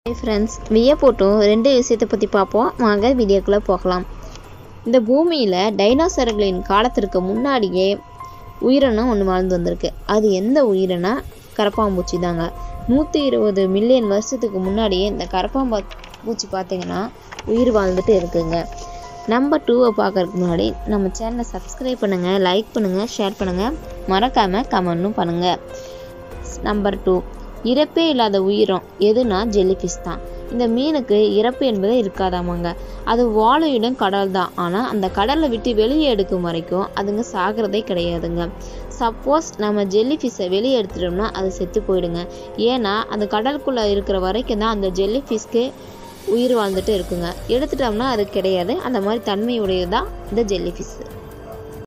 friends வியப்போட்டும் ரெண்டு விஷயத்தை பற்றி பார்ப்போம் வாங்க வீடியோக்குள்ளே போகலாம் இந்த பூமியில் டைனோசர்களின் காலத்திற்கு முன்னாடியே உயிரினம் ஒன்று வாழ்ந்து வந்திருக்கு அது எந்த உயிரினா கரப்பாம்பூச்சி தாங்க நூற்றி இருபது மில்லியன் வருஷத்துக்கு முன்னாடியே இந்த கரப்பாம்பா பூச்சி பார்த்தீங்கன்னா உயிர் வாழ்ந்துட்டு இருக்குங்க நம்பர் டூவை பார்க்கறதுக்கு முன்னாடி நம்ம சேனலை சப்ஸ்கிரைப் பண்ணுங்கள் லைக் பண்ணுங்கள் ஷேர் பண்ணுங்கள் மறக்காமல் கமெண்ட்டும் பண்ணுங்கள் நம்பர் டூ இறப்பே இல்லாத உயிரம் எதுனா ஜெல்லிஃபிஷ் தான் இந்த மீனுக்கு இறப்பு என்பதே இருக்காதாமாங்க அது வாழ இடம் கடல் தான் ஆனால் அந்த கடலை விட்டு வெளியே எடுக்கும் வரைக்கும் அதுங்க சாகிறதே கிடையாதுங்க சப்போஸ் நம்ம ஜெல்லிஃபிஷ்ஷை வெளியே எடுத்துட்டோம்னா அது செத்து போயிடுங்க ஏன்னா அந்த கடலுக்குள்ளே இருக்கிற வரைக்கும் தான் அந்த ஜெல்லிஃபிஷ்க்கு உயிர் வாழ்ந்துட்டு இருக்குங்க எடுத்துட்டோம்னா அது கிடையாது அந்த மாதிரி தன்மையுடையது தான் இந்த ஜெல்லிஃபிஷ்